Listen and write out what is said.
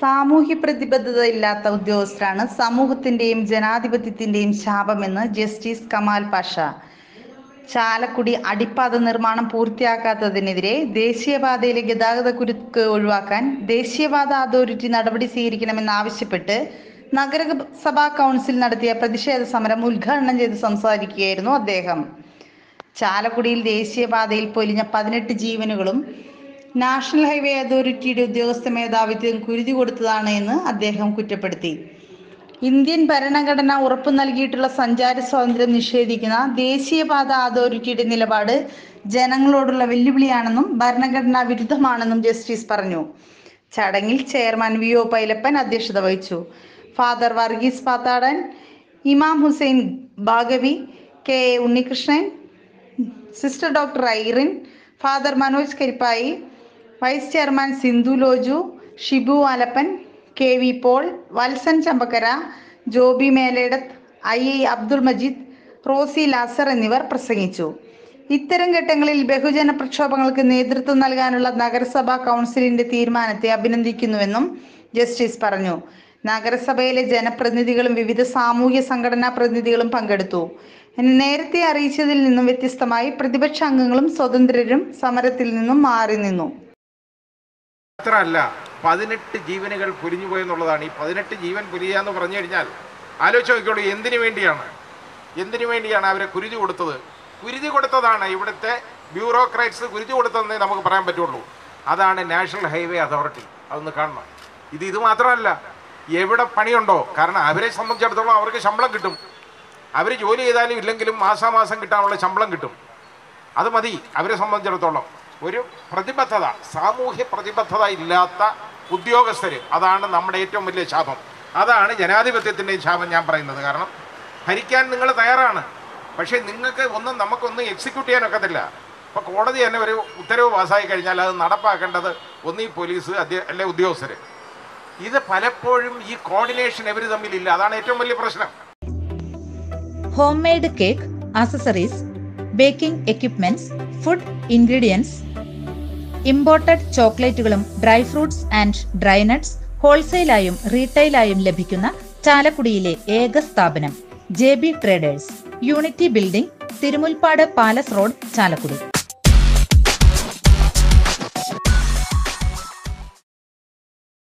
സാമൂഹ്യ പ്രതിബദ്ധത ഇല്ലാത്ത ഉദ്യോഗസ്ഥരാണ് സമൂഹത്തിന്റെയും ജനാധിപത്യത്തിന്റെയും ശാപമെന്ന് ജസ്റ്റിസ് കമാൽ പാഷ ചാലക്കുടി അടിപ്പാത നിർമ്മാണം പൂർത്തിയാക്കാത്തതിനെതിരെ ദേശീയപാതയിലെ ഗതാഗത കുരുക്ക് ഒഴിവാക്കാൻ ദേശീയപാത അതോറിറ്റി നടപടി സ്വീകരിക്കണമെന്നാവശ്യപ്പെട്ട് നഗരസഭാ കൗൺസിൽ നടത്തിയ പ്രതിഷേധ സമരം ഉദ്ഘാടനം ചെയ്ത് സംസാരിക്കുകയായിരുന്നു അദ്ദേഹം ചാലക്കുടിയിൽ ദേശീയപാതയിൽ പൊലിഞ്ഞ പതിനെട്ട് ജീവനുകളും നാഷണൽ ഹൈവേ അതോറിറ്റിയുടെ ഉദ്യോഗസ്ഥ മേധാവിത്വം കുരുതി കൊടുത്തതാണ് എന്ന് അദ്ദേഹം കുറ്റപ്പെടുത്തി ഇന്ത്യൻ ഭരണഘടന ഉറപ്പു നൽകിയിട്ടുള്ള സഞ്ചാര സ്വാതന്ത്ര്യം നിഷേധിക്കുന്ന ദേശീയപാത അതോറിറ്റിയുടെ നിലപാട് ജനങ്ങളോടുള്ള വെല്ലുവിളിയാണെന്നും ഭരണഘടനാ വിരുദ്ധമാണെന്നും ജസ്റ്റിസ് പറഞ്ഞു ചടങ്ങിൽ ചെയർമാൻ വി ഒ പൈലപ്പൻ അധ്യക്ഷത വഹിച്ചു ഫാദർ വർഗീസ് പാത്താടൻ ഇമാം Hussain Bagavi K A Unnikrishnan sister doctor Irene father Manoj Karippayi vice chairman Sindhu Loju Shibu Alappan K V Paul Valsan Champakkara Joby Meledath I I Abdul Majeed Rosy Lazar എന്നിവർ പ്രസംഗിച്ചു ഇത്തരം ഘട്ടങ്ങളിൽ ബഹുജന പ്രക്ഷോഭങ്ങൾക്ക് നേതൃത്വം നൽകാനുള്ള നഗരസഭാ കൗൺസിലിന്റെ തീരുമാനത്തെ അഭിനന്ദിക്കുന്നുവെന്നും ജസ്റ്റിസ് പറഞ്ഞു നഗരസഭയിലെ ജനപ്രതിനിധികളും വിവിധ സാമൂഹ്യ സംഘടനാ പ്രതിനിധികളും പങ്കെടുത്തു നേരത്തെ അറിയിച്ചതിൽ നിന്നും വ്യത്യസ്തമായി പ്രതിപക്ഷ അംഗങ്ങളും സ്വതന്ത്രരും സമരത്തിൽ നിന്നും മാറി നിന്നു മാത്രമല്ല പതിനെട്ട് ജീവനുകൾ പൊരിഞ്ഞുപോയി എന്നുള്ളതാണ് ഈ പതിനെട്ട് ജീവൻ പൊരിയുക എന്ന് പറഞ്ഞു കഴിഞ്ഞാൽ ആലോചിച്ച് നോക്കിയോളൂ എന്തിനു വേണ്ടിയാണ് എന്തിനു വേണ്ടിയാണ് അവരെ കുരുതി കൊടുത്തത് കുരുതി കൊടുത്തതാണ് ഇവിടുത്തെ ബ്യൂറോക്രാറ്റ്സ് കുരുതി കൊടുത്തതെന്നേ നമുക്ക് പറയാൻ പറ്റുള്ളൂ അതാണ് നാഷണൽ ഹൈവേ അതോറിറ്റി അതൊന്ന് കാണണം ഇത് ഇത് മാത്രമല്ല എവിടെ പണിയുണ്ടോ കാരണം അവരെ സംബന്ധിച്ചിടത്തോളം അവർക്ക് ശമ്പളം കിട്ടും അവർ ജോലി ചെയ്താലും ഇല്ലെങ്കിലും മാസാമാസം കിട്ടാനുള്ള ശമ്പളം കിട്ടും അത് മതി അവരെ സംബന്ധിച്ചിടത്തോളം ഒരു പ്രതിബദ്ധത സാമൂഹ്യ പ്രതിബദ്ധത ഇല്ലാത്ത ഉദ്യോഗസ്ഥർ അതാണ് നമ്മുടെ ഏറ്റവും വലിയ ശാപം അതാണ് ജനാധിപത്യത്തിൻ്റെയും ശാപം ഞാൻ പറയുന്നത് കാരണം ഭരിക്കാൻ നിങ്ങൾ തയ്യാറാണ് പക്ഷേ നിങ്ങൾക്ക് ഒന്നും നമുക്കൊന്നും എക്സിക്യൂട്ട് ചെയ്യാനൊക്കത്തില്ല ഇപ്പോൾ കോടതി തന്നെ ഒരു ഉത്തരവ് പാസ്സായി കഴിഞ്ഞാൽ അത് നടപ്പാക്കേണ്ടത് ഒന്നീ പോലീസ് അധ്യ അല്ലെ ഉദ്യോഗസ്ഥർ ഇത് പലപ്പോഴും ഈ കോർഡിനേഷൻ ഇവർ തമ്മിലില്ല അതാണ് ഏറ്റവും വലിയ പ്രശ്നം homemade cake accessories baking equipments food ingredients imported ചോക്ലേറ്റുകളും dry fruits and dry nuts ഹോൾസെയിലായും റീറ്റെയിലായും ലഭിക്കുന്ന ചാലക്കുടിയിലെ ഏക സ്ഥാപനം J B traders unity building Thirumulpad palace road Chalakudy